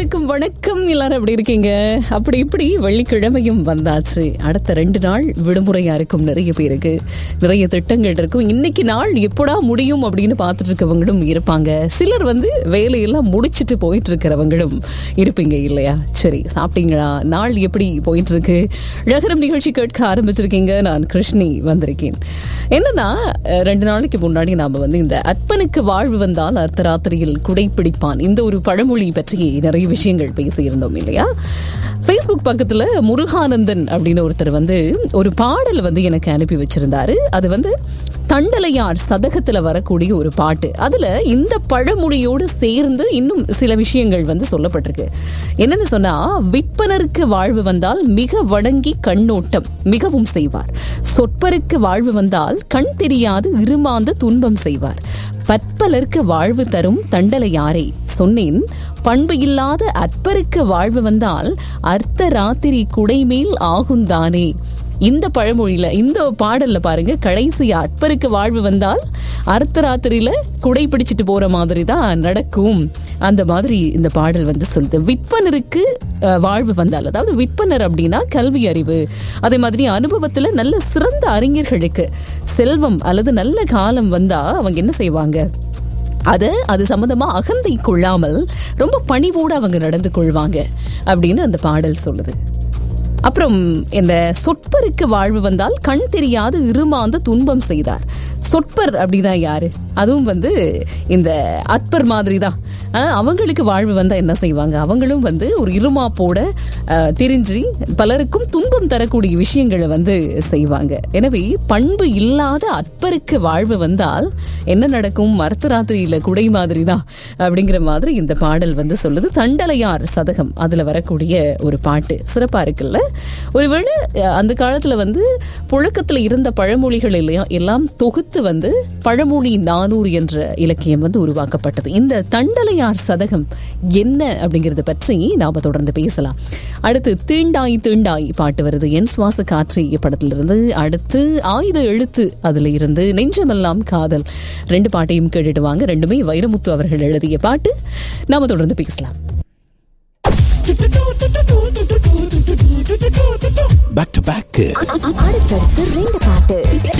அனைவருக்கும் வணக்கம் எல்லாரும் எப்படி இருக்கீங்க அப்படி இப்படி வெள்ளிக்கிழமையும் வந்தாச்சு அடுத்த ரெண்டு நாள் விடுமுறையா இருக்கும் நிறைய பேருக்கு நிறைய திட்டங்கள் இருக்கும் இன்னைக்கு நாள் எப்படா முடியும் அப்படின்னு பார்த்துட்டு இருக்கவங்களும் இருப்பாங்க சிலர் வந்து வேலையெல்லாம் முடிச்சிட்டு போயிட்டு இருக்கிறவங்களும் இருப்பீங்க இல்லையா சரி சாப்பிட்டீங்களா நாள் எப்படி போயிட்டு இருக்கு நகரம் நிகழ்ச்சி கேட்க ஆரம்பிச்சிருக்கீங்க நான் கிருஷ்ணி வந்திருக்கேன் என்னன்னா அஹ், ரெண்டு நாளைக்கு முன்னாடி நாம வந்து இந்த அற்பனுக்கு வாழ்வு வந்தால் அர்த்தராத்திரியில் குடைப்பிடிப்பான் இந்த ஒரு பழமொழி பற்றி நிறைய விஷயங்கள் பேசியிருந்தோம் இல்லையா ஃபேஸ்புக் பக்கத்துல முருகானந்தன் அப்படின்னு ஒருத்தர் வந்து ஒரு பாடல் வந்து எனக்கு அனுப்பி வச்சிருந்தாரு அது வந்து தண்டலையார் சதகத்துல வரக்கூடிய ஒரு பாட்டு அதுல இந்த பழமொழியோடு சேர்ந்து இன்னும் சில விஷயங்கள் வந்து சொல்லப்பட்டிருக்கு என்னன்னு சொன்னா விற்பனருக்கு வாழ்வு வந்தால் மிக வணங்கி கண்ணோட்டம் மிகவும் செய்வார் சொற்பருக்கு வாழ்வு வந்தால் கண் தெரியாது இருமாந்து துன்பம் செய்வார் பற்பலருக்கு வாழ்வு தரும் தண்டலையாரை சொன்னேன் பண்பு இல்லாத அற்பருக்கு வாழ்வு வந்தால் அர்த்த ராத்திரி குடைமேல் ஆகுந்தானே இந்த பழமொழியில இந்த பாடல்ல பாருங்க கடைசி அற்பருக்கு வாழ்வு வந்தால் அர்த்தராத்திரியில குடை பிடிச்சிட்டு போற மாதிரி தான் நடக்கும் அந்த மாதிரி இந்த பாடல் வந்து சொல்லுது விற்பனருக்கு அஹ், வாழ்வு வந்தால் அதாவது விற்பனர் அப்படின்னா கல்வி அறிவு அதே மாதிரி அனுபவத்துல நல்ல சிறந்த அறிஞர்களுக்கு செல்வம் அல்லது நல்ல காலம் வந்தா அவங்க என்ன செய்வாங்க அது அது சம்பந்தமா அகந்தை கொள்ளாமல் ரொம்ப பணிவோடு அவங்க நடந்து கொள்வாங்க அப்படின்னு அந்த பாடல் சொல்லுது அப்புறம் இந்த சொற்பருக்கு வாழ்வு வந்தால் கண் தெரியாது இருமாந்து துன்பம் செய்தார் சொற்பர் அப்படின்னா யாரு அதுவும் வந்து இந்த அற்பர் மாதிரி தான் அஹ், அவங்களுக்கு வாழ்வு வந்தா என்ன செய்வாங்க அவங்களும் வந்து ஒரு இருமாப்போட அஹ், திரிஞ்சு பலருக்கும் துன்பம் தரக்கூடிய விஷயங்களை வந்து செய்வாங்க எனவே பண்பு இல்லாத அற்பருக்கு வாழ்வு வந்தால் என்ன நடக்கும் அர்த்தராத்திரியில குடை மாதிரி தான் அப்படிங்கிற மாதிரி இந்த பாடல் வந்து சொல்லுது தண்டலையார் சதகம் அதுல வரக்கூடிய ஒரு பாட்டு சிறப்பா இருக்குல்ல ஒருவேளை அஹ், அந்த காலத்துல வந்து புழக்கத்துல இருந்த பழமொழிகள் எல்லாம் எல்லாம் தொகுத்து வந்து பழமொழி நானூறு என்ற இலக்கியம் வந்து உருவாக்கப்பட்டது இந்த தண்டலையார் சதகம் என்ன அப்படிங்கறத பற்றி நாம தொடர்ந்து பேசலாம் அடுத்து தீண்டாய் தீண்டாய் பாட்டு வருது என் சுவாச காற்று படத்திலிருந்து அடுத்து ஆயுத எழுத்து அதுல இருந்து நெஞ்சமெல்லாம் காதல் ரெண்டு பாட்டையும் கேட்டுட்டு வாங்க ரெண்டுமே வைரமுத்து அவர்கள் எழுதிய பாட்டு நாம தொடர்ந்து பேசலாம் பேக் டு பேக் அடுத்தடுத்து ரெண்டு பாட்டு